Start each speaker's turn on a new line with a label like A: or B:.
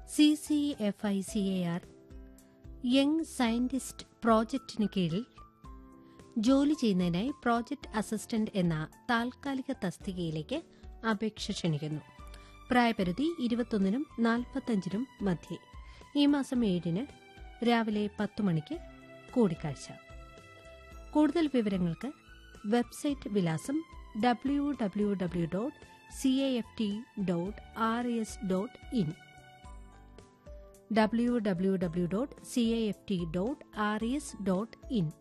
A: C C F I C A R young scientist പ്രോജക്റ്റിന് കീഴിൽ ജോലി ചെയ്യുന്നതിനായി പ്രോജക്ട് അസിസ്റ്റന്റ് എന്ന താൽക്കാലിക തസ്തികയിലേക്ക് അപേക്ഷ ക്ഷണിക്കുന്നു പ്രായപരിധി ഇരുപത്തൊന്നിനും നാൽപ്പത്തഞ്ചിനും മധ്യേ ഈ മാസം ഏഴിന് രാവിലെ പത്ത് മണിക്ക് കൂടിക്കാഴ്ച കൂടുതൽ വിവരങ്ങൾക്ക് വെബ്സൈറ്റ് വിലാസം W W W dot C A F T dot R S dot in W W W dot C A F T dot R S dot in